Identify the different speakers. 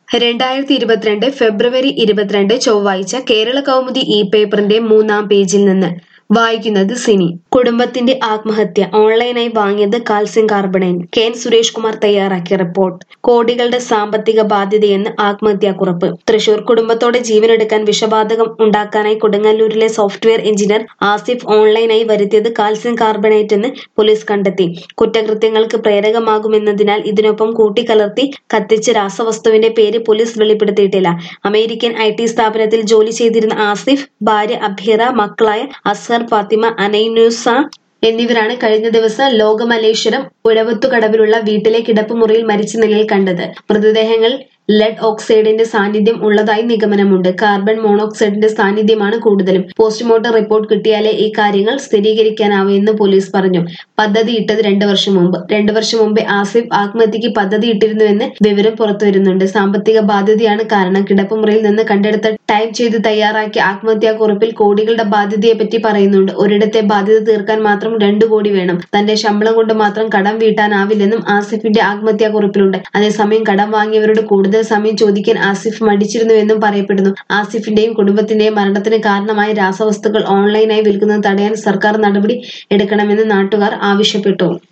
Speaker 1: രണ്ടായിരത്തി ഇരുപത്തിരണ്ട് ഫെബ്രുവരി ഇരുപത്തിരണ്ട് ചൊവ്വാഴ്ച കേരള കൗമുദി ഇ പേപ്പറിന്റെ മൂന്നാം പേജിൽ നിന്ന് വായിക്കുന്നത് സിനി കുടുംബത്തിന്റെ ആത്മഹത്യ ഓൺലൈനായി വാങ്ങിയത് calcium carbonate K N Suresh Kumar തയ്യാറാക്കിയ റിപ്പോർട്ട് കോടികളുടെ സാമ്പത്തിക ബാധ്യതയെന്ന് ആത്മഹത്യാക്കുറിപ്പ് തൃശൂർ കുടുംബത്തോടെ ജീവനെടുക്കാൻ വിഷവാതകം ഉണ്ടാക്കാനായി കൊടുങ്ങല്ലൂരിലെ സോഫ്റ്റ്വെയർ എഞ്ചിനീയർ ആസിഫ് ഓൺലൈനായി വരുത്തിയത് കാൽസ്യം കാർബണേറ്റ് എന്ന് പോലീസ് കണ്ടെത്തി കുറ്റകൃത്യങ്ങൾക്ക് പ്രേരകമാകുമെന്നതിനാൽ ഇതിനൊപ്പം കൂട്ടിക്കലർത്തി കത്തിച്ച രാസവസ്തുവിന്റെ പേര് പോലീസ് വെളിപ്പെടുത്തിയിട്ടില്ല അമേരിക്കൻ ഐ ടി സ്ഥാപനത്തിൽ ജോലി ചെയ്തിരുന്ന ആസിഫ് ഭാര്യ അഭിറ മക്കളായ അസ്ഹർ ഫാത്തിമ അനൈനുസ എന്നിവരാണ് കഴിഞ്ഞ ദിവസം ലോകമലേശ്വരം ഉഴവത്തുകടവിലുള്ള വീട്ടിലെ കിടപ്പുമുറിയിൽ മരിച്ച നിലയിൽ കണ്ടത് മൃതദേഹങ്ങൾ ലെഡ് ഓക്സൈഡിന്റെ സാന്നിധ്യം ഉള്ളതായി നിഗമനമുണ്ട് കാർബൺ മോണോക്സൈഡിന്റെ സാന്നിധ്യമാണ് കൂടുതലും പോസ്റ്റ്മോർട്ടം റിപ്പോർട്ട് കിട്ടിയാലേ ഈ കാര്യങ്ങൾ സ്ഥിരീകരിക്കാനാവൂ എന്ന് പോലീസ് പറഞ്ഞു പദ്ധതി ഇട്ടത് രണ്ടു വർഷം മുമ്പ് രണ്ടു വർഷം മുമ്പേ ആസിഫ് ആത്മഹത്യക്ക് പദ്ധതി ഇട്ടിരുന്നുവെന്ന് വിവരം പുറത്തുവരുന്നുണ്ട് സാമ്പത്തിക ബാധ്യതയാണ് കാരണം കിടപ്പുമുറിയിൽ നിന്ന് കണ്ടെടുത്ത ടൈപ്പ് ചെയ്ത് തയ്യാറാക്കിയ ആത്മഹത്യാക്കുറിപ്പിൽ കോടികളുടെ ബാധ്യതയെപ്പറ്റി പറയുന്നുണ്ട് ഒരിടത്തെ ബാധ്യത തീർക്കാൻ മാത്രം രണ്ടു കോടി വേണം തന്റെ ശമ്പളം കൊണ്ട് മാത്രം കടം വീട്ടാനാവില്ലെന്നും ആസിഫിന്റെ ആത്മഹത്യാക്കുറിപ്പിലുണ്ട് അതേസമയം കടം വാങ്ങിയവരോട് കൂടുതൽ സമയം ചോദിക്കാൻ ആസിഫ് മടിച്ചിരുന്നുവെന്നും പറയപ്പെടുന്നു ആസിഫിന്റെയും കുടുംബത്തിന്റെയും മരണത്തിന് കാരണമായ രാസവസ്തുക്കൾ ഓൺലൈനായി വിൽക്കുന്നത് തടയാൻ സർക്കാർ നടപടി എടുക്കണമെന്ന് നാട്ടുകാർ ആവശ്യപ്പെട്ടു